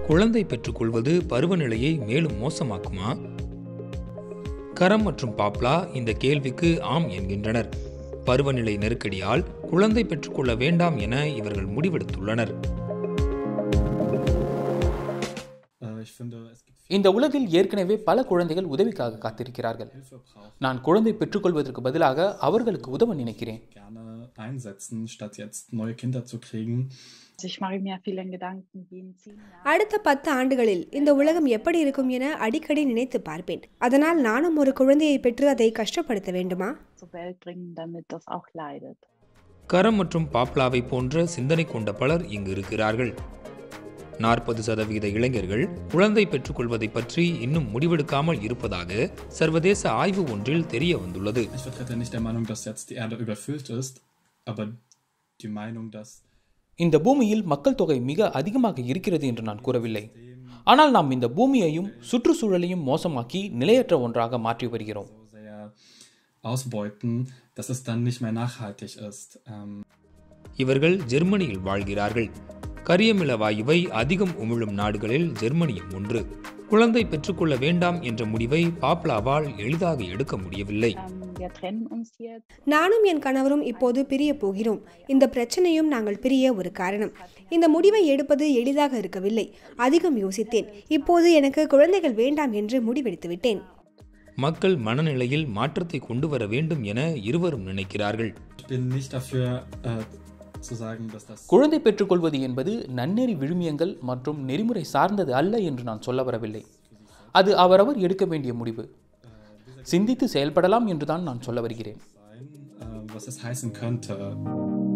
குழந்தை பெற்றுக்கொள்வது பருவநிலையை மேலும் மோசமாக்குமா கரம் மற்றும் பாப்லா இந்த கேள்விக்கு ஆம் என்கின்றனர் பருவநிலை நெருக்கடியால் குழந்தை பெற்றுக்கொள்ள வேண்டாம் என இவர்கள் முடிவெடுத்துள்ளனர் Äh, ich finde, es gibt இந்த உலகில் ஏற்கனவே பல குழந்தைகள் உதவிக்காக காத்திருக்கிறார்கள் Hilfe braucht, நான் குழந்தை பெற்றுக்கொள்வதற்கு பதிலாக அவர்களுக்கு உதவ நினைக்கிறேன் gerne einsetzen, statt jetzt neue Kinder zu kriegen. Also ich mache mir viele Gedanken, wie in zehn Jahren அடுத்த பத்து ஆண்டுகளில் இந்த உலகம் எப்படி இருக்கும் என அடிக்கடி நினைத்து பார்ப்பேன் அதனால் நானும் ஒரு குழந்தையை பெற்று அதை கஷ்டப்படுத்த வேண்டுமா zur Welt bringen, damit das auch leidet. கரம் மற்றும் பாப்லாவை போன்ற சிந்தனை கொண்ட பலர் இங்கு இருக்கிறார்கள் நாற்பது சதவீத இளைஞர்கள் குழந்தை பெற்றுக்கொள்வதை பற்றி இன்னும் முடிவெடுக்காமல் இருப்பதாக சர்வதேச ஆய்வு ஒன்றில் தெரிய வந்துள்ளது Ich vertrete nicht der Meinung, dass jetzt die Erde überfüllt ist, aber die Meinung, dass இந்த பூமியில் மக்கள் தொகை மிக அதிகமாக இருக்கிறது என்று நான் கூறவில்லை ஆனால் நாம் இந்த பூமியையும் சுற்றுச்சூழலையும் மோசமாக்கி நிலையற்ற ஒன்றாக மாற்றி வருகிறோம் so sehr ausbeuten, dass es dann nicht mehr nachhaltig ist. Ähm, இவர்கள் ஜெர்மனியில் வாழ்கிறார்கள் கரியமில வாயுவை அதிகம் உமிழும் நாடுகளில் ஜெர்மனியும் ஒன்று குழந்தை பெற்றுக்கொள்ள வேண்டாம் என்ற முடிவை பாப்லாவால் எளிதாக எடுக்க முடியவில்லை Ähm, wir trennen uns jetzt. நானும் என் கணவரும் இப்போது பிரிய போகிறோம் இந்த பிரச்சனையும் நாங்கள் பிரிய ஒரு காரணம் இந்த முடிவை எடுப்பது எளிதாக இருக்கவில்லை அதிகம் யோசித்தேன் இப்போது எனக்கு குழந்தைகள் வேண்டாம் என்று முடிவெடுத்து விட்டேன் மக்கள் மனநிலையில் மாற்றத்தை கொண்டு வர வேண்டும் என இருவரும் நினைக்கிறார்கள் ich bin nicht dafür äh, zu sagen, dass das குழந்தை பெற்றுக்கொள்வது என்பது நன்னெறி விழுமியங்கள் மற்றும் நெறிமுறை சார்ந்தது அல்ல என்று நான் சொல்ல வரவில்லை அது அவரவர் எடுக்க வேண்டிய முடிவு சிந்தித்து செயல்படலாம் என்றுதான் நான் சொல்ல வருகிறேன் sein, äh, was es heißen könnte.